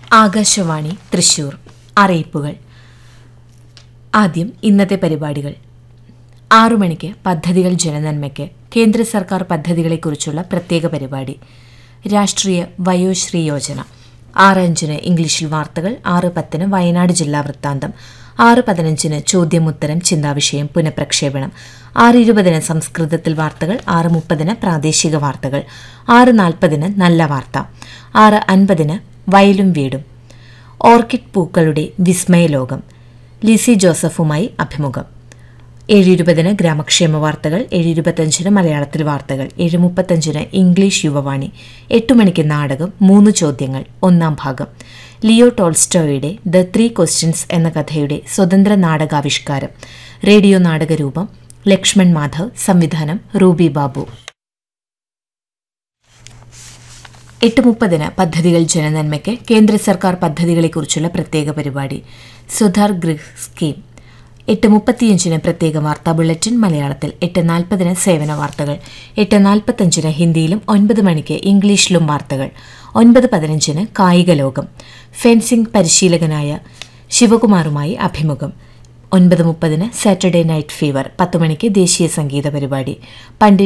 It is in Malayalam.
ആകാശവാണി തൃശൂർ അറിയിപ്പുകൾ ആദ്യം ഇന്നത്തെ പരിപാടികൾ ആറു മണിക്ക് പദ്ധതികൾ ജനനന്മയ്ക്ക് കേന്ദ്ര സർക്കാർ പദ്ധതികളെക്കുറിച്ചുള്ള പ്രത്യേക പരിപാടി രാഷ്ട്രീയ വയോശ്രീ യോജന ആറ് അഞ്ചിന് ഇംഗ്ലീഷിൽ വാർത്തകൾ ആറ് പത്തിന് വയനാട് ജില്ലാ വൃത്താന്തം ആറ് പതിനഞ്ചിന് ചോദ്യമുത്തരം ചിന്താവിഷയം പുനഃപ്രക്ഷേപണം ആറ് ഇരുപതിന് സംസ്കൃതത്തിൽ വാർത്തകൾ ആറ് മുപ്പതിന് പ്രാദേശിക വാർത്തകൾ ആറ് നാൽപ്പതിന് നല്ല വാർത്ത ആറ് അൻപതിന് വയലും വീടും ഓർക്കിഡ് പൂക്കളുടെ വിസ്മയലോകം ലിസി ജോസഫുമായി അഭിമുഖം ഏഴ് ഇരുപതിന് ഗ്രാമക്ഷേമ വാർത്തകൾ ഏഴ് ഇരുപത്തഞ്ചിന് മലയാളത്തിൽ വാർത്തകൾ ഏഴ് മുപ്പത്തഞ്ചിന് ഇംഗ്ലീഷ് യുവവാണി എട്ട് മണിക്ക് നാടകം മൂന്ന് ചോദ്യങ്ങൾ ഒന്നാം ഭാഗം ലിയോ ടോൾസ്റ്റോയുടെ ദ ത്രീ ക്വസ്റ്റ്യൻസ് എന്ന കഥയുടെ സ്വതന്ത്ര നാടകാവിഷ്കാരം റേഡിയോ നാടകരൂപം ലക്ഷ്മൺ മാധവ് സംവിധാനം റൂബി ബാബു എട്ട് മുപ്പതിന് പദ്ധതികൾ ജനനന്മയ്ക്ക് കേന്ദ്ര സർക്കാർ പദ്ധതികളെക്കുറിച്ചുള്ള പ്രത്യേക പരിപാടി സുധാർ ഗൃഹ് സ്കീം എട്ട് മുപ്പത്തിയഞ്ചിന് പ്രത്യേക വാർത്താ ബുള്ളറ്റിൻ മലയാളത്തിൽ എട്ട് നാൽപ്പതിന് സേവന വാർത്തകൾ എട്ട് നാൽപ്പത്തഞ്ചിന് ഹിന്ദിയിലും ഒൻപത് മണിക്ക് ഇംഗ്ലീഷിലും വാർത്തകൾ ഒൻപത് പതിനഞ്ചിന് കായിക ലോകം ഫെൻസിംഗ് പരിശീലകനായ ശിവകുമാറുമായി അഭിമുഖം ഒൻപത് മുപ്പതിന് സാറ്റർഡേ നൈറ്റ് ഫീവർ പത്ത് മണിക്ക് ദേശീയ സംഗീത പരിപാടി പണ്ഡിറ്റ്